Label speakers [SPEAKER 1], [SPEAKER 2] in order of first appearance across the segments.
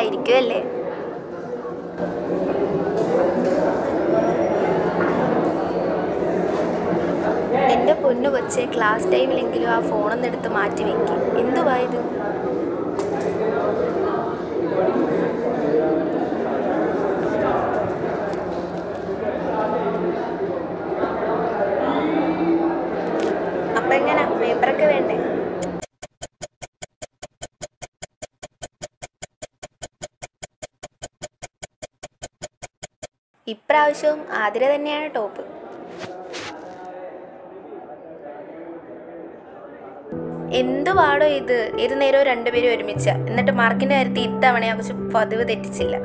[SPEAKER 1] ആയിരിക്കും അല്ലേ എൻ്റെ പൊന്നു കൊച്ചെ ക്ലാസ് ടൈമിലെങ്കിലും ആ ഫോണൊന്ന് എടുത്ത് മാറ്റി വെക്കും എന്തുവാ ഇത് അപ്പൊ എങ്ങനെ പേപ്പറൊക്കെ വേണ്ടേ ഇപ്രാവശ്യവും ആതിര തന്നെയാണ് ടോപ്പ് എന്ത് പാടോ ഇത് ഏത് നേരവും രണ്ടുപേരും ഒരുമിച്ച എന്നിട്ട് മാർക്കിന്റെ കാര്യത്തിൽ ഇത്തവണ കുറച്ച് പതിവ് തെറ്റിച്ചില്ല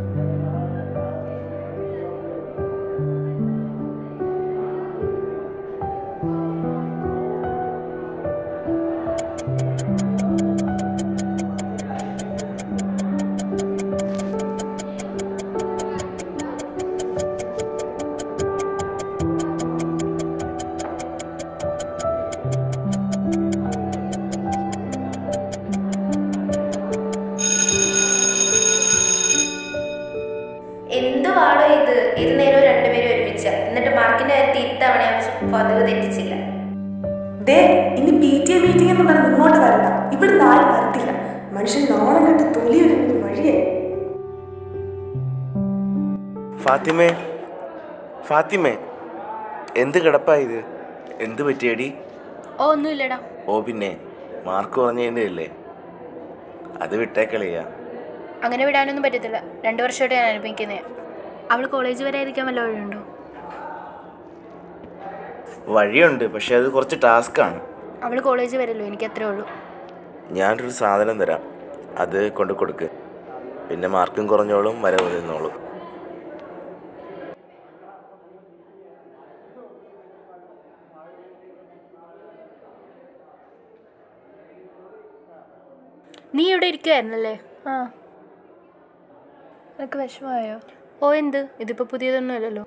[SPEAKER 1] എന്ത് പാടോ ഇത് ഏത് നേരവും രണ്ടുപേരും ഒരുമിച്ച എന്നിട്ട് മാർക്കിന്റെ കാര്യത്തിൽ ഇത്തവണ കുറച്ച് പതിവ് തെറ്റിച്ചില്ല
[SPEAKER 2] ദേ ഇനി പി ടി എ മീറ്റിംഗ് എന്ന് പറഞ്ഞ് ഇങ്ങോട്ട് വരണ്ട ഇവിടുന്ന് ആരും വരത്തില്ല മനുഷ്യൻ നാണം കണ്ട് തൊലി വരുന്നത് വഴിയായി
[SPEAKER 3] ഫാത്തിമേ ഫാത്തിമേ എന്ത് കിടപ്പാ ഇത് എന്ത് പറ്റിയടി
[SPEAKER 1] ഓ ഒന്നുമില്ലടാ
[SPEAKER 3] ഓ പിന്നെ മാർക്ക് കുറഞ്ഞതിൻ്റെ അല്ലേ അത് വിട്ടേക്കളിയാ
[SPEAKER 1] അങ്ങനെ വിടാനൊന്നും പറ്റത്തില്ല രണ്ടു വർഷമായിട്ട് ഞാൻ അനുഭവിക്കുന്നത് അവൾ കോളേജ് വരെ ആയിരിക്കാൻ വല്ല വഴിയുണ്ടോ
[SPEAKER 3] വഴിയുണ്ട് പക്ഷെ അത് കുറച്ച് ടാസ്ക്കാണ്
[SPEAKER 1] അവൾ കോളേജ് വരല്ലോ എനിക്ക് അത്രേ ഉള്ളൂ
[SPEAKER 3] ഞാനൊരു സാധനം തരാം അത് കൊണ്ട് കൊടുക്ക് പിന്നെ മാർക്കും കുറഞ്ഞോളും വരവ് നിന്നോളും
[SPEAKER 1] നീ ഇവിടെ ഇരിക്കുമായിരുന്നല്ലേ
[SPEAKER 4] ആ നിനക്ക് വിഷമമായോ
[SPEAKER 1] ഓ എന്ത് ഇതിപ്പോൾ പുതിയതൊന്നും അല്ലല്ലോ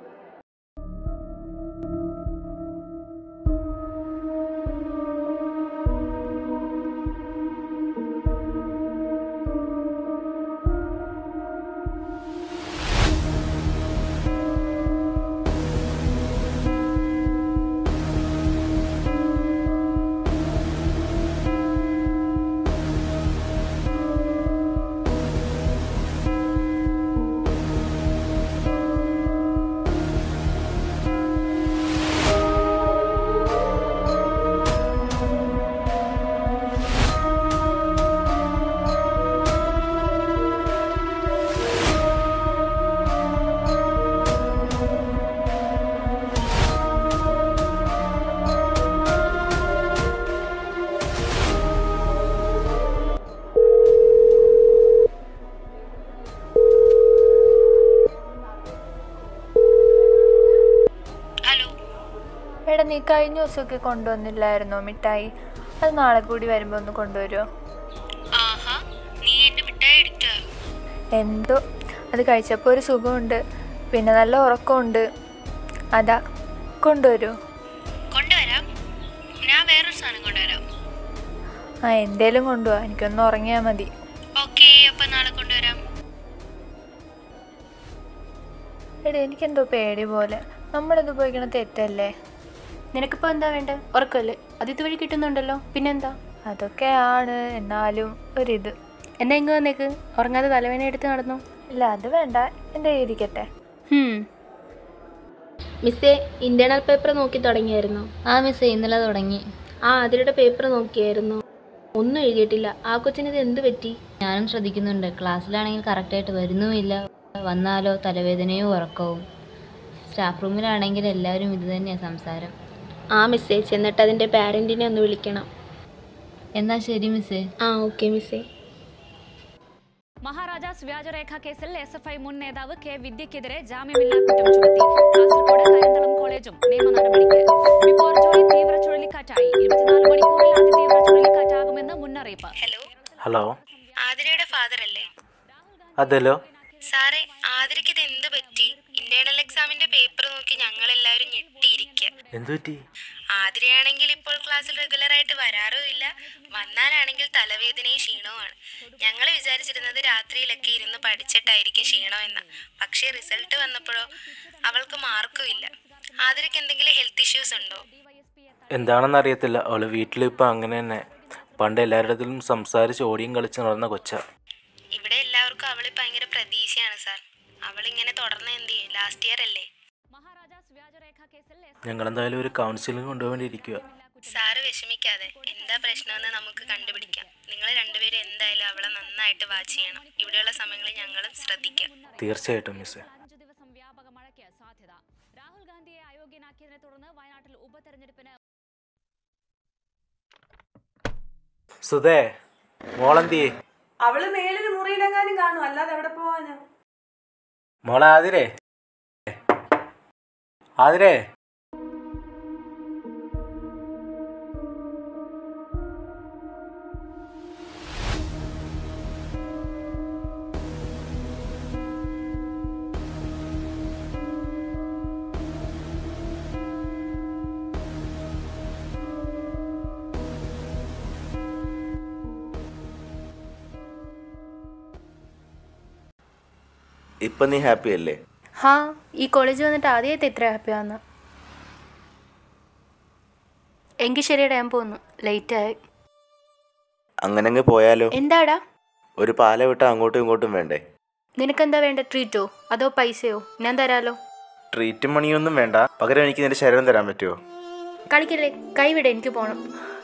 [SPEAKER 4] എടാ നീ കഴിഞ്ഞ ദിവസമൊക്കെ കൊണ്ടുവന്നില്ലായിരുന്നോ മിഠായി അത് നാളെ കൂടി വരുമ്പോൾ ഒന്ന് കൊണ്ടുവരുമോ എന്തോ അത് കഴിച്ചപ്പോൾ ഒരു സുഖമുണ്ട് പിന്നെ നല്ല ഉറക്കമുണ്ട് അതാ കൊണ്ടുവരുമോ
[SPEAKER 1] കൊണ്ടുവരാം ഞാൻ വേറൊരു സാധനം കൊണ്ടുവരാം
[SPEAKER 4] ആ എന്തേലും കൊണ്ടുപോവാ എനിക്കൊന്ന് ഉറങ്ങിയാൽ മതി
[SPEAKER 1] ഓക്കെ അപ്പം നാളെ കൊണ്ടുവരാം
[SPEAKER 4] എടാ എനിക്കെന്തോ പേടി പോലെ നമ്മളിത് ഉപയോഗിക്കണ തെറ്റല്ലേ
[SPEAKER 1] നിനക്കിപ്പോൾ എന്താ വേണ്ടത് ഉറക്കമല്ലേ അത് ഇതുവഴി കിട്ടുന്നുണ്ടല്ലോ പിന്നെന്താ
[SPEAKER 4] അതൊക്കെയാണ് എന്നാലും ഒരിത്
[SPEAKER 1] എന്നാ ഇങ്ങ് വന്നേക്ക് ഉറങ്ങാതെ തലവേന എടുത്ത് നടന്നു
[SPEAKER 4] ഇല്ല അത് വേണ്ട എൻ്റെ കയ്യിൽ ഇരിക്കട്ടെ
[SPEAKER 5] മിസ്സേ ഇന്റേണൽ പേപ്പർ നോക്കി തുടങ്ങിയായിരുന്നു
[SPEAKER 6] ആ മിസ്സേ ഇന്നലെ തുടങ്ങി
[SPEAKER 5] ആ അതിരുടെ പേപ്പർ നോക്കിയായിരുന്നു ഒന്നും എഴുതിയിട്ടില്ല ആ കൊച്ചിനിത് എന്ത് പറ്റി
[SPEAKER 6] ഞാനും ശ്രദ്ധിക്കുന്നുണ്ട് ക്ലാസ്സിലാണെങ്കിൽ കറക്റ്റായിട്ട് വരുന്നുമില്ല വന്നാലോ തലവേദനയും ഉറക്കവും സ്റ്റാഫ് റൂമിലാണെങ്കിൽ എല്ലാവരും ഇത് തന്നെയാണ് സംസാരം
[SPEAKER 5] ആ മിസ്സേ ചെന്നിട്ട് അതിന്റെ പാരന്റിനെ ഒന്ന് വിളിക്കണം
[SPEAKER 6] എന്നാ ശരി മിസ്സേ
[SPEAKER 5] ആ ഓക്കെ മിസ്സേ
[SPEAKER 7] മഹാരാജാസ് വ്യാജരേഖ കേസിൽ എസ് എഫ് ഐ മുൻ നേതാവ് കെ വിദ്യക്കെതിരെ ജാമ്യമില്ലാ കുറ്റം ചുമത്തി കാസർഗോഡ് കരിന്തളം കോളേജും നിയമ നടപടിക്ക് ബിപ്പോർ ജോയ് തീവ്ര ചുഴലിക്കാറ്റായി ഇരുപത്തിനാല് മണിക്കൂറിൽ അതിതീവ്ര ചുഴലിക്കാറ്റാകുമെന്ന് മുന്നറിയിപ്പ്
[SPEAKER 1] ഹലോ
[SPEAKER 3] ഹലോ
[SPEAKER 1] ആതിരയുടെ ഫാദർ അല്ലേ
[SPEAKER 3] അതല്ലോ
[SPEAKER 1] സാറേ ആതിരയ്ക്ക് ഇത് എന്ത് പറ്റി ഇന്റേണൽ എക്സാമിന്റെ പേപ്പർ നോക്കി ഞങ്ങൾ എല്ലാവരും ഞെട്ടിയിരിക്കുക
[SPEAKER 3] എന്തുപറ്റി
[SPEAKER 1] ആതിരയാണെങ്കിൽ ഇപ്പോൾ ക്ലാസ്സിൽ റെഗുലർ ആയിട്ട് വരാറും ഇല്ല വന്നാലാണെങ്കിൽ തലവേദനയും ക്ഷീണവുമാണ് ഞങ്ങൾ വിചാരിച്ചിരുന്നത് രാത്രിയിലൊക്കെ ഇരുന്ന് പഠിച്ചിട്ടായിരിക്കും ക്ഷീണം എന്ന പക്ഷേ റിസൾട്ട് വന്നപ്പോഴോ അവൾക്ക് മാർക്കും ഇല്ല ആതിരയ്ക്ക് എന്തെങ്കിലും ഹെൽത്ത് ഇഷ്യൂസ് ഉണ്ടോ
[SPEAKER 8] എന്താണെന്ന് അറിയത്തില്ല അവള് വീട്ടിലിപ്പോൾ അങ്ങനെ തന്നെ പണ്ട് എല്ലാവരുടെ അടുത്തും സംസാരിച്ച് ഓടിയും കളിച്ച് നടന്ന കൊച്ച
[SPEAKER 1] ഇവിടെ എല്ലാവർക്കും അവള് ഭയങ്കര പ്രതീക്ഷയാണ് സാർ അവൾ ഇങ്ങനെ തുടർന്ന് എന്ത് ചെയ്യും ലാസ്റ്റ് ഇയർ അല്ലേ
[SPEAKER 7] മഹാരാജാസ് വ്യാജരേഖ കേസിൽ എസ്
[SPEAKER 8] ഞങ്ങളെന്തായാലും ഒരു കൗൺസിലിംഗ് കൊണ്ടുപോകേണ്ടിയിരിക്കുക
[SPEAKER 1] സാറ് വിഷമിക്കാതെ എന്താ പ്രശ്നമെന്ന് നമുക്ക് കണ്ടുപിടിക്കാം നിങ്ങൾ രണ്ടുപേരും എന്തായാലും അവളെ നന്നായിട്ട് വാച്ച് ചെയ്യണം ഇവിടെയുള്ള സമയങ്ങളിൽ ഞങ്ങളും ശ്രദ്ധിക്കാം
[SPEAKER 8] തീർച്ചയായിട്ടും മിസ്സേ
[SPEAKER 7] അഞ്ചു ദിവസം വ്യാപക മഴയ്ക്ക് സാധ്യത രാഹുൽ ഗാന്ധിയെ അയോഗ്യനാക്കിയതിനെ തുടർന്ന് വയനാട്ടിൽ ഉപതെരഞ്ഞെടുപ്പിന്
[SPEAKER 8] സുധേ മോളെന്തിയേ
[SPEAKER 2] അവള് മേളിന് മുറിയിലെങ്ങാനും കാണും അല്ലാതെ എവിടെ പോവാനാ
[SPEAKER 8] മോളെ ആതിരേ ആതിരേ
[SPEAKER 3] ഇപ്പം നീ ഹാപ്പി അല്ലേ
[SPEAKER 4] ഹാ ഈ കോളേജ് വന്നിട്ട് ആദ്യമായിട്ട് ഇത്ര ഹാപ്പി ആവുന്ന എങ്കിൽ ശരിയടാ ഞാൻ പോന്നു ലേറ്റായി
[SPEAKER 3] അങ്ങനെങ്ങ് പോയാലോ
[SPEAKER 4] എന്താടാ
[SPEAKER 3] ഒരു പാല വിട്ട് അങ്ങോട്ടും ഇങ്ങോട്ടും വേണ്ടേ
[SPEAKER 4] നിനക്കെന്താ വേണ്ട ട്രീറ്റോ അതോ പൈസയോ ഞാൻ തരാലോ
[SPEAKER 3] ട്രീറ്റും മണിയൊന്നും വേണ്ട പകരം എനിക്ക് നിന്റെ ശരീരം തരാൻ പറ്റുമോ
[SPEAKER 4] കളിക്കല്ലേ കൈവിടെ എനിക്ക് പോണം